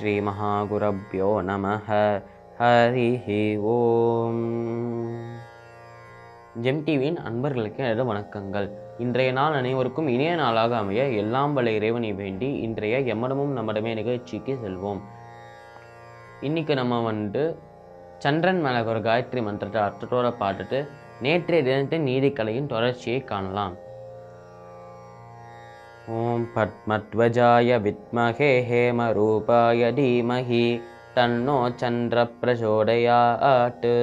ஸ்ரீமகாகுரப்யோ நமः ஹரிः ஓம் ஜெம் டிவியின் அன்பர்களுக்கு எனது வணக்கங்கள் இன்றைய நாள் அனைவருக்கும் இனிய நாளாக அமைய எல்லாம் வல்ல இறைவனை வேண்டி இன்றைய எம்மடமும் நம்மடமே நிகழ்ச்சிக்கு செல்வோம் இன்னைக்கு நம்ம வந்து சந்திரன் மேலே ஒரு காயத்ரி மந்திரத்தை அர்த்தத்தோட பாட்டுட்டு நேற்றைய தினத்தின் நீதிக்கலையின் தொடர்ச்சியை காணலாம் ஓம் பத்மத்வஜாய வித்மகே ஹேமரூபாய தீமஹி தன்னோ சந்திர பிரச்சோதயாட்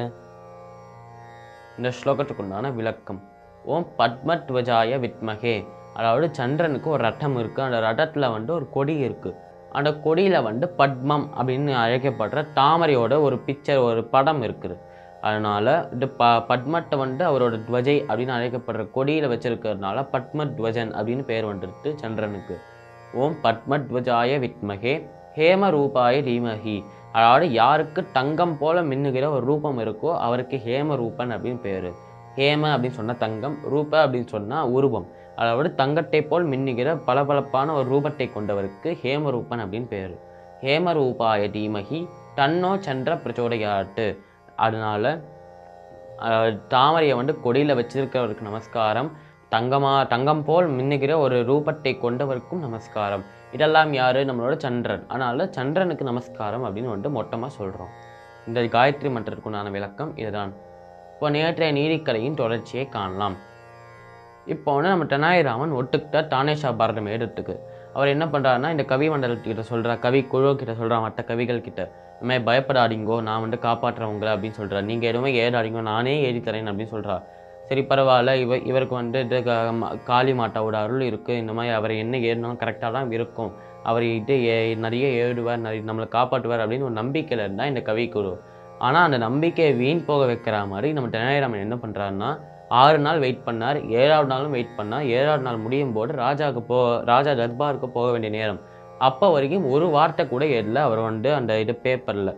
இந்த ஸ்லோகத்துக்குண்டான விளக்கம் ஓம் பத்மத்வஜாய வித்மகே அதாவது சந்திரனுக்கு ஒரு ரட்டம் இருக்குது அந்த ரட்டத்தில் வந்து ஒரு கொடி இருக்குது அந்த கொடியில் வந்து பத்மம் அப்படின்னு அழைக்கப்படுற தாமரையோட ஒரு பிக்சர் ஒரு படம் இருக்குது அதனால் இது ப பத்மத்தை வந்து அவரோட துவஜை அப்படின்னு அழைக்கப்படுற கொடியில் வச்சிருக்கிறதுனால பத்மத்வஜன் அப்படின்னு பேர் வந்துடுது சந்திரனுக்கு ஓம் பத்மத்வஜாய வித்மகே ஹேம ரூபாய தீமஹி அதாவது யாருக்கு தங்கம் போல மின்னுகிற ஒரு ரூபம் இருக்கோ அவருக்கு ஹேம ரூபன் அப்படின்னு பேர் ஹேம அப்படின்னு சொன்னால் தங்கம் ரூப அப்படின்னு சொன்னால் உருவம் அதாவது தங்கத்தை போல் மின்னுகிற பளபளப்பான ஒரு ரூபத்தை கொண்டவருக்கு ஹேமரூபன் அப்படின்னு பேர் ஹேமரூபாய தீமகி தன்னோ சந்திர பிரச்சோடையாட்டு அதனால அஹ், தாமரையை வந்து கொடியில் வச்சிருக்கிறவருக்கு நமஸ்காரம் தங்கமா தங்கம் போல் மின்னுகிற ஒரு ரூபத்தை கொண்டவருக்கும் நமஸ்காரம் இதெல்லாம் யாரு நம்மளோட சந்திரன் அதனால சந்திரனுக்கு நமஸ்காரம் அப்படின்னு வந்துட்டு மொத்தமாக சொல்கிறோம் இந்த காயத்ரி மன்றத்துக்குண்டான விளக்கம் இதுதான் இப்போ நேற்றைய நீதிக்கலையின் தொடர்ச்சியை காணலாம் இப்போ வந்து நம்ம தெனாலிராமன் ஒட்டுக்கிட்ட தானேஷா பாரதம் எடுத்துக்கு அவர் என்ன பண்ணுறாருன்னா இந்த கவி மண்டலத்துக்கிட்ட சொல்கிறா கவி குழு கிட்ட சொல்கிறா மற்ற கவிகள் கிட்ட இந்த மாதிரி பயப்படாதீங்கோ நான் வந்து காப்பாற்றுறேன் உங்களை அப்படின்னு சொல்கிறார் நீங்கள் எதுவுமே ஏறாதீங்கோ நானே ஏறி தரேன் அப்படின்னு சொல்கிறா சரி பரவாயில்ல இவ இவருக்கு வந்து இது க- ம- காளி மாட்டாவோட அருள் இருக்குது இந்த மாதிரி அவர் என்ன ஏறினாலும் கரெக்டாக தான் இருக்கும் அவர் இது ஏ நிறைய ஏறுவார் நிறைய நம்மளை காப்பாற்றுவார் அப்படின்னு ஒரு நம்பிக்கையில் இருந்தால் இந்த கவிக்குழு ஆனால் அந்த நம்பிக்கையை வீண் போக வைக்கிற மாதிரி நம்ம தெனாலிராமன் என்ன பண்ணுறாருன்னா ஆறு நாள் வெயிட் பண்ணார் ஏழாவது நாளும் வெயிட் பண்ணார் ஏழாவது நாள் முடியும் போது ராஜாவுக்கு போ ராஜா தர்பாருக்கு போக வேண்டிய நேரம் அப்போ வரைக்கும் ஒரு வார்த்தை கூட ஏறல அவர் வந்து அந்த இது பேப்பரில்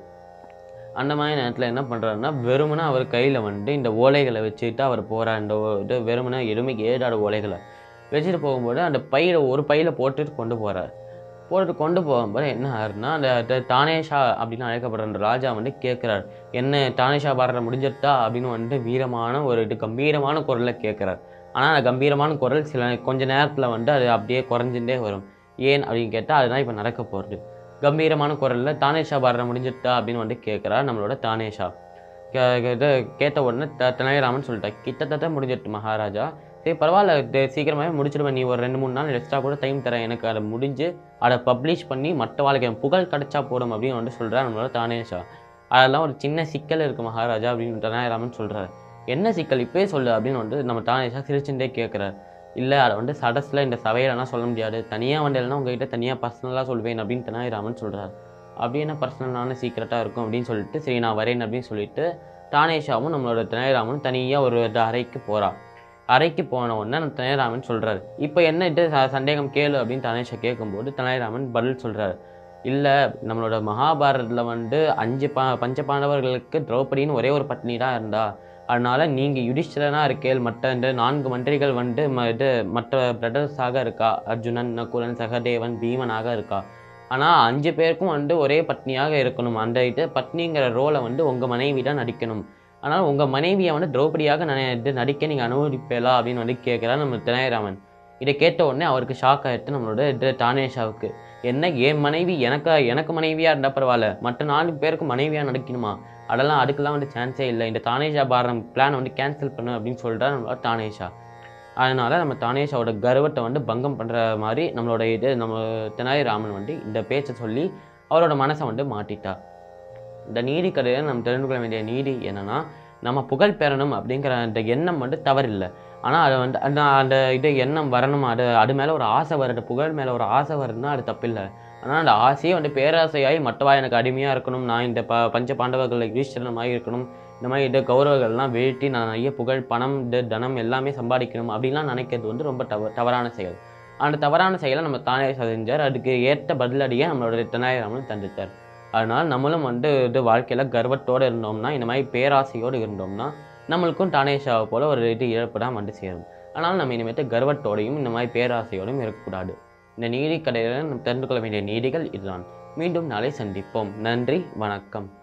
அந்த மாதிரி நேரத்தில் என்ன பண்ணுறாருன்னா வெறுமனே அவர் கையில் வந்து இந்த ஓலைகளை வச்சுட்டு அவர் போகிறார் இந்த ஓ- இது வெறுமனே எதுவுமே ஏறாத ஓலைகளை வச்சுட்டு போகும்போது அந்த பையில் ஒரு பையில் போட்டுட்டு கொண்டு போகிறார் போட்டுட்டு கொண்டு போகும்போது என்ன ஆகுதுன்னா அந்த த- தானேஷா அப்படின்னு அழைக்கப்படுற அந்த ராஜா வந்து கேட்குறார் என்ன தானேஷா பாடுற முடிஞ்சிட்டா அப்படின்னு வந்துட்டு வீரமான ஒரு இது கம்பீரமான குரலில் கேட்குறார் ஆனால் அந்த கம்பீரமான குரல் சில கொஞ்ச நேரத்தில் வந்து அது அப்படியே குறைஞ்சுட்டே வரும் ஏன் அப்படின்னு கேட்டால் அதுதான் இப்போ நடக்க போகிறது கம்பீரமான குரலில் தானேஷா பாடுற முடிஞ்சிட்டா அப்படின்னு வந்து கேட்குறார் நம்மளோட தானேஷா கே- கே- இது கேட்ட உடனே த தெனாலிராமன் சொல்லிட்டா கிட்டத்தட்ட முடிஞ்சிட்டு மகாராஜா சரி பரவாயில்ல இது சீக்கிரமாகவே முடிச்சிடுவேன் நீ ஒரு ரெண்டு மூணு நாள் எக்ஸ்ட்ரா கூட டைம் தரேன் எனக்கு அதை முடிஞ்சு அதை பப்ளிஷ் பண்ணி மற்ற வாழ்க்கை புகழ் கிடைச்சா போதும் அப்படின்னு வந்து சொல்கிறார் நம்மளோட தானேஷா அதெல்லாம் ஒரு சின்ன சிக்கல் இருக்குது மகாராஜா அப்படின்னு தெனாலிராமன் சொல்கிறார் என்ன சிக்கல் இப்போயே சொல்லு அப்படின்னு வந்து நம்ம தானேஷா சிரிச்சுட்டே கேட்குறார் இல்லை அதை வந்து சடஸில் இந்த சபையிலலாம் சொல்ல முடியாது தனியாக வந்து இல்லைனா உங்ககிட்ட தனியாக பர்சனலாக சொல்வேன் அப்படின்னு தெனாலிராமன் சொல்கிறார் அப்படி என்ன பர்சனலான சீக்கிரட்டாக இருக்கும் அப்படின்னு சொல்லிட்டு சரி நான் வரேன் அப்படின்னு சொல்லிட்டு தானேஷாவும் நம்மளோட தெனாலிராமனும் தனியாக ஒரு இது அறைக்கு போகிறா அறைக்கு போன உடனே நம்ம தெனாலிராமன் சொல்கிறார் இப்போ என்ன இது ச- சந்தேகம் கேளு அப்படின்னு தனேஷா கேட்கும்போது தெனாலிராமன் பதில் சொல்கிறார் இல்லை நம்மளோட மகாபாரதத்தில் வந்து அஞ்சு பா பஞ்ச பாண்டவர்களுக்கு திரௌபதின்னு ஒரே ஒரு பத்னி தான் இருந்தா அதனால நீங்கள் யுதிஷ்டரனாக இருக்கேள் மற்ற இந்த நான்கு மந்திரிகள் வந்து ம இது மற்ற பிரதர்ஸாக இருக்கா அர்ஜுனன் நகுலன் சகதேவன் பீமனாக இருக்கா ஆனால் அஞ்சு பேருக்கும் வந்து ஒரே பத்னியாக இருக்கணும் அந்த இது பத்னிங்கிற ரோலை வந்து உங்கள் மனைவி தான் நடிக்கணும் ஆனால் உங்கள் மனைவியை வந்து திரௌபதியாக ந இது நடிக்க நீங்கள் அனுமதிப்பேலா அப்படின்னு வந்து கேட்குறார் நம்ம தினயராமன் இதை கேட்ட உடனே அவருக்கு ஷாக் ஆகிடுது நம்மளோட இது தானேஷாவுக்கு என்ன என் மனைவி எனக்கு எனக்கு மனைவியாக இருந்தால் பரவாயில்ல மற்ற நாலு பேருக்கு மனைவியாக நடிக்கணுமா அதெல்லாம் அதுக்கெல்லாம் வந்து சான்ஸே இல்லை இந்த தானேஷா பாரம் பிளான் வந்து கேன்சல் பண்ணு அப்படின்னு சொல்கிறார் நம்மளோட தானேஷா அதனால் நம்ம தானேஷாவோட கர்வத்தை வந்து பங்கம் பண்ணுற மாதிரி நம்மளோட இது நம்ம தெனாலிராமன் வந்து இந்த பேச்சை சொல்லி அவரோட மனசை வந்து மாட்டிட்டா இந்த நீதி கதையில் நம்ம தெரிந்து கொள்ள வேண்டிய நீதி என்னன்னா நம்ம புகழ் பெறணும் அப்படிங்கிற அந்த எண்ணம் வந்து தவறில்லை ஆனால் அது வந்து அந்த அந்த இது எண்ணம் வரணும் அது அது மேலே ஒரு ஆசை வருது புகழ் மேலே ஒரு ஆசை வருதுன்னா அது தப்பில்லை ஆனால் அந்த ஆசையே வந்து பேராசையாகி மற்றவா எனக்கு அடிமையாக இருக்கணும் நான் இந்த ப பஞ்ச பாண்டவர்கள் யுதிஷ்டிரன் மாதிரி இருக்கணும் இந்த மாதிரி இது கௌரவர்கள்லாம் வீழ்த்தி நான் நிறைய புகழ் பணம் இது தனம் எல்லாமே சம்பாதிக்கணும் அப்படிலாம் நினைக்கிறது வந்து ரொம்ப தவ தவறான செயல் அந்த தவறான செயலை நம்ம தானே செஞ்சார் அதுக்கு ஏற்ற பதிலடியை நம்மளோட தெனாலிராமன் தந்துட்டார் அதனால் நம்மளும் வந்து இது வாழ்க்கையில் கர்வத்தோடு இருந்தோம்னா இந்த மாதிரி பேராசையோடு இருந்தோம்னா நம்மளுக்கும் தானேஷாவை போல ஒரு இது இழப்பு தான் வந்து சேரும் ஆனால் நம்ம இனிமேட்டு கர்வத்தோடையும் இந்த மாதிரி பேராசையோடையும் இருக்கக்கூடாது இந்த நீதி கடையில் நம்ம தெரிந்து கொள்ள வேண்டிய நீதிகள் இதுதான் மீண்டும் நாளை சந்திப்போம் நன்றி வணக்கம்